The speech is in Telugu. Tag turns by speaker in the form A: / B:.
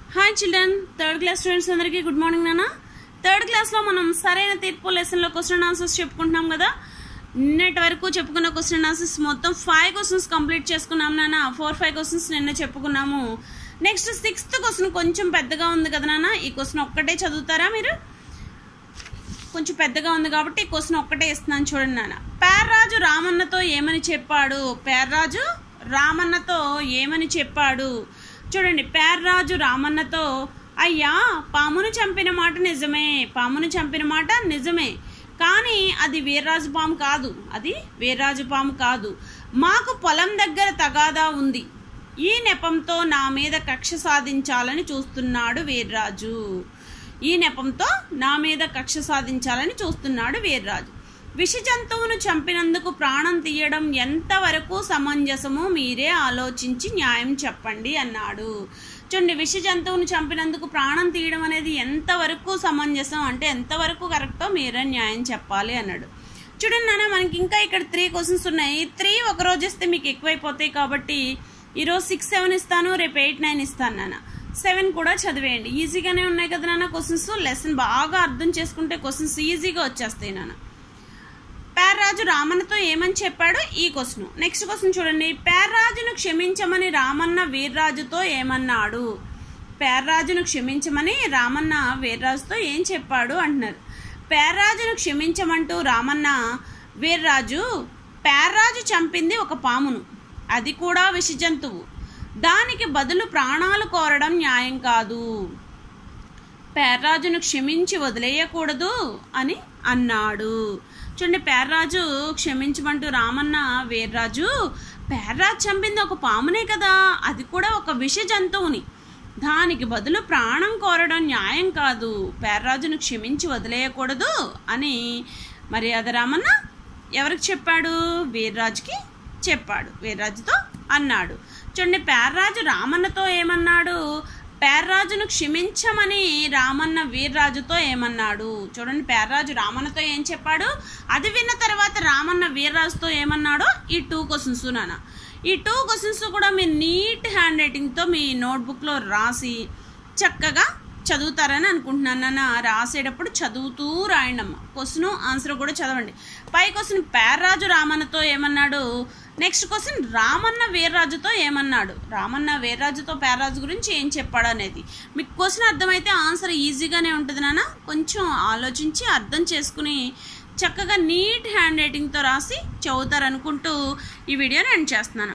A: hi children third class students అందరికీ గుడ్ మార్నింగ్ నాన్న థర్డ్ క్లాస్లో మనం సరైన తీర్పు లెసన్లో క్వశ్చన్ ఆన్సర్స్ చెప్పుకుంటున్నాం కదా నిన్నటి వరకు చెప్పుకున్న క్వశ్చన్ ఆన్సర్స్ మొత్తం ఫైవ్ క్వశ్చన్స్ కంప్లీట్ చేసుకున్నాం నాన్న ఫోర్ ఫైవ్ క్వశ్చన్స్ నిన్న చెప్పుకున్నాము నెక్స్ట్ సిక్స్త్ క్వశ్చన్ కొంచెం పెద్దగా ఉంది కదా నాన్న ఈ క్వశ్చన్ ఒక్కటే చదువుతారా మీరు కొంచెం పెద్దగా ఉంది కాబట్టి ఈ క్వశ్చన్ ఒక్కటే ఇస్తున్నాను చూడండి నాన్న పేర్రాజు రామన్నతో ఏమని చెప్పాడు పేర్రాజు రామన్నతో ఏమని చెప్పాడు చూడండి పేర్రాజు రామన్నతో అయ్యా పామును చంపిన మాట నిజమే పామును చంపిన మాట నిజమే కానీ అది వీర్రాజు పాము కాదు అది వీర్రాజు పాము కాదు మాకు పొలం దగ్గర తగాదా ఉంది ఈ నెపంతో నా మీద కక్ష సాధించాలని చూస్తున్నాడు వీర్రాజు ఈ నెపంతో నా మీద కక్ష సాధించాలని చూస్తున్నాడు వీర్రాజు విష జంతువును చంపినందుకు ప్రాణం తీయడం ఎంతవరకు సమంజసమో మీరే ఆలోచించి న్యాయం చెప్పండి అన్నాడు చూడండి విష జంతువును చంపినందుకు ప్రాణం తీయడం అనేది ఎంతవరకు సమంజసం అంటే ఎంతవరకు కరెక్టో మీరే న్యాయం చెప్పాలి అన్నాడు చూడండి నాన్న మనకి ఇంకా ఇక్కడ త్రీ క్వశ్చన్స్ ఉన్నాయి త్రీ ఒక రోజు ఇస్తే మీకు ఎక్కువైపోతాయి కాబట్టి ఈరోజు సిక్స్ సెవెన్ ఇస్తాను రేపు ఎయిట్ నైన్ ఇస్తాను నాన్న సెవెన్ కూడా చదివేయండి ఈజీగానే ఉన్నాయి కదా నాన్న క్వశ్చన్స్ లెసన్ బాగా అర్థం చేసుకుంటే క్వశ్చన్స్ ఈజీగా వచ్చేస్తాయి నాన్న పేర్రాజు రామన్నతో ఏమని చెప్పాడు ఈ క్వశ్చన్ నెక్స్ట్ క్వశ్చన్ చూడండి పేర్రాజును క్షమించమని రామన్న వీర్రాజుతో ఏమన్నాడు పేర్రాజును క్షమించమని రామన్న వీర్రాజుతో ఏం చెప్పాడు అంటున్నారు పేర్రాజును క్షమించమంటూ రామన్న వీర్రాజు పేర్రాజు చంపింది ఒక పామును అది కూడా విష జంతువు దానికి బదులు ప్రాణాలు కోరడం న్యాయం కాదు పేర్రాజును క్షమించి వదిలేయకూడదు అని అన్నాడు చూడండి పేర్రాజు క్షమించమంటూ రామన్న వీర్రాజు పేర్రాజు చంపింది ఒక పామునే కదా అది కూడా ఒక విష జంతువుని దానికి బదులు ప్రాణం కోరడం న్యాయం కాదు పేర్రాజును క్షమించి వదిలేయకూడదు అని మరి అది రామన్న ఎవరికి చెప్పాడు వీర్రాజుకి చెప్పాడు వీర్రాజుతో అన్నాడు చూడండి పేర్రాజు రామన్నతో ఏమన్నాడు పేర్రాజును క్షమించమని రామన్న వీర్రాజుతో ఏమన్నాడు చూడండి పేర్రాజు రామన్నతో ఏం చెప్పాడు అది విన్న తర్వాత రామన్న వీర్రాజుతో ఏమన్నాడో ఈ టూ క్వశ్చన్స్ నాన్న ఈ టూ క్వశ్చన్స్ కూడా మీ నీట్ హ్యాండ్ రైటింగ్తో మీ నోట్బుక్లో రాసి చక్కగా చదువుతారని అనుకుంటున్నాను నాన్న రాసేటప్పుడు చదువుతూ రాయండి అమ్మ క్వశ్చన్ ఆన్సర్ కూడా చదవండి పై క్వశ్చన్ పేర్రాజు రామన్నతో ఏమన్నాడు నెక్స్ట్ క్వశ్చన్ రామన్న వీర్రాజుతో ఏమన్నాడు రామన్న వీర్రాజుతో పేర్రాజు గురించి ఏం చెప్పాడు అనేది మీకు క్వశ్చన్ అర్థమైతే ఆన్సర్ ఈజీగానే ఉంటుంది నాన్న కొంచెం ఆలోచించి అర్థం చేసుకుని చక్కగా నీట్ హ్యాండ్ రైటింగ్తో రాసి చదువుతారనుకుంటూ ఈ వీడియోని ఎండ్ చేస్తున్నాను